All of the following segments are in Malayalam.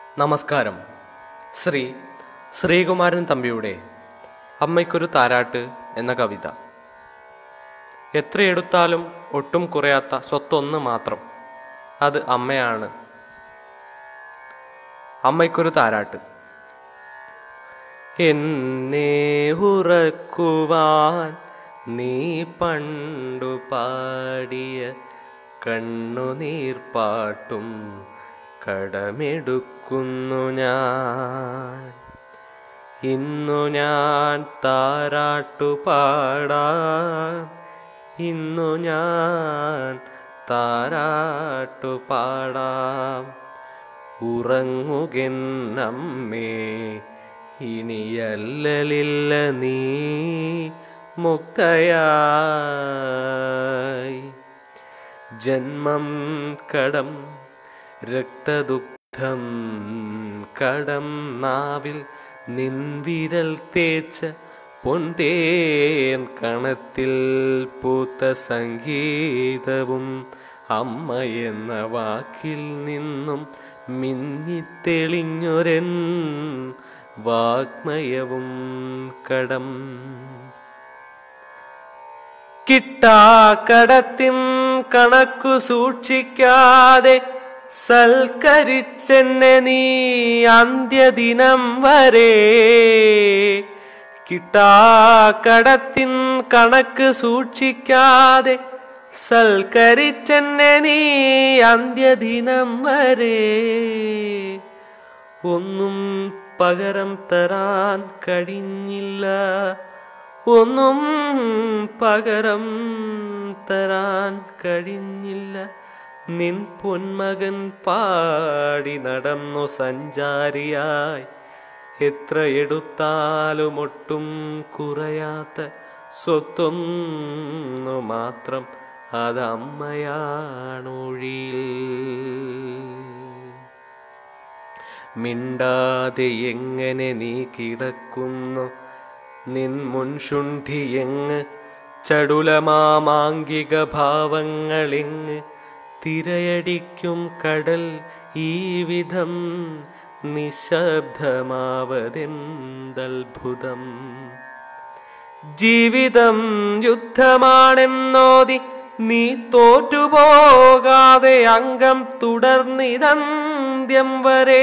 നമസ്കാരം ശ്രീ ശ്രീകുമാരൻ തമ്പിയുടെ അമ്മയ്ക്കൊരു താരാട്ട് എന്ന കവിത എത്രയെടുത്താലും ഒട്ടും കുറയാത്ത സ്വത്തൊന്ന് മാത്രം അത് അമ്മയാണ് അമ്മയ്ക്കൊരു താരാട്ട് എന്നെ ഉറക്കുവാൻ നീ പണ്ടു പാടിയ കണ്ണുനീർപ്പാട്ടും കടമെടുക്കുന്നു ഞാൻ ഇന്നു ഞാൻ താരാട്ടു പാടാം ഇന്നു ഞാൻ താരാട്ടു പാടാം ഉറങ്ങുകെന്നമ്മേ ഇനിയല്ലലില്ല നീ മുക്തയായി ജന്മം കടം രക്തദുഗ്ധം കടം നാവിൽ നിൻവിരൽ തേച്ച പൊന്തേൻ കണത്തിൽ പൂത്ത സംഗീതവും അമ്മ എന്ന വാക്കിൽ നിന്നും മിന്നിത്തെളിഞ്ഞൊരൻ വാഗ്മയവും കടം കിട്ടാക്കടത്തിൻ കണക്കു സൂക്ഷിക്കാതെ സൽക്കരിച്ചെന്നെ നീ അന്ത്യദിനം വരെ കിട്ടാക്കടത്തിൻ കണക്ക് സൂക്ഷിക്കാതെ സൽക്കരിച്ചെന്നെ നീ അന്ത്യദിനം വരെ ഒന്നും പകരം തരാൻ കഴിഞ്ഞില്ല ഒന്നും പകരം തരാൻ കഴിഞ്ഞില്ല നിൻ പൊന്മകൻ പാടി നടന്നു സഞ്ചാരിയായി എത്ര എടുത്താലും ഒട്ടും കുറയാത്ത സ്വത്തൊന്നു മാത്രം അതമ്മയാണൊഴിയിൽ മിണ്ടാതെ എങ്ങനെ നീ കിടക്കുന്നു നിൻ മുൻഷുണ്ഠി എങ്ങ് ചടുലമാമാങ്കിക ഭാവങ്ങളെങ്ങ് തിരയടിക്കും കടൽ ഈ വിധം നിശബ്ദമാവതെന്തത്ഭുതം ജീവിതം യുദ്ധമാണെന്നോതി നീ തോറ്റുപോകാതെ അംഗം തുടർന്നിതന്ത്യം വരെ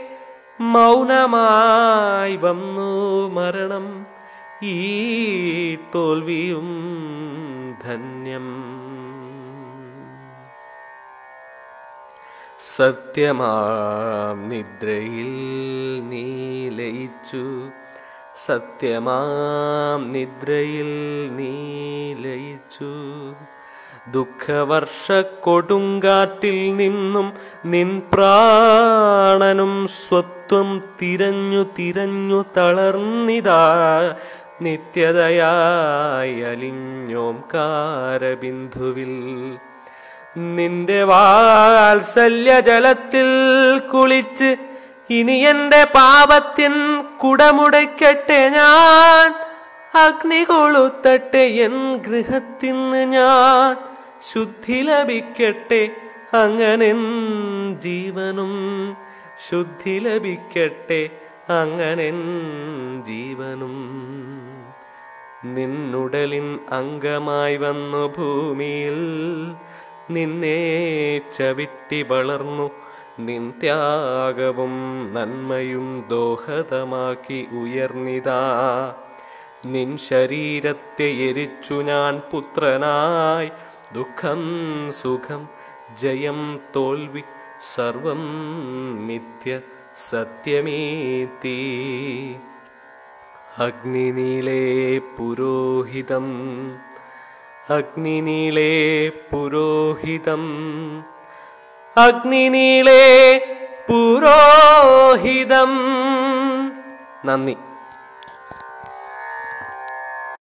മൗനമായി വന്നു മരണം ഈ തോൽവിയും ധന്യം സത്യമാം നിദ്രയിൽ നീ ലയിച്ചു സത്യമാം നിദ്രയിൽ നീ ലയിച്ചു ദുഃഖവർഷ കൊടുങ്കാറ്റിൽ നിന്നും നിൻ പ്രാണനും സ്വത്വം തിരഞ്ഞു തിരഞ്ഞു തളർന്നിതാ നിത്യതയായി അലിഞ്ഞോം കാരബിന്ദുവിൽ നിന്റെ വാത്സല്യ ജലത്തിൽ കുളിച്ച് ഇനി എന്റെ പാപത്തിൻ കുടമുടയ്ക്കട്ടെ ഞാൻ അഗ്നി കൊളുത്തട്ടെ എൻ ഗൃഹത്തിന് ഞാൻ ശുദ്ധി ലഭിക്കട്ടെ അങ്ങനെ ജീവനും ശുദ്ധി ലഭിക്കട്ടെ അങ്ങനെ ജീവനും നിന്നുടലിൻ അംഗമായി വന്നു ഭൂമിയിൽ നിന്നെ ചവിട്ടി വളർന്നു നിൻ ത്യാഗവും നന്മയും ദോഹതമാക്കി ഉയർന്നിതാ നിൻ ശരീരത്തെ എരിച്ചു ഞാൻ പുത്രനായി ദുഃഖം സുഖം ജയം തോൽവി സർവം മിഥ്യ സത്യമേത്തി അഗ്നിനീലേ പുരോഹിതം അഗ്നിനീളേ പുരോഹിതം അഗ്നിനീളേ പുരോഹിതം നന്ദി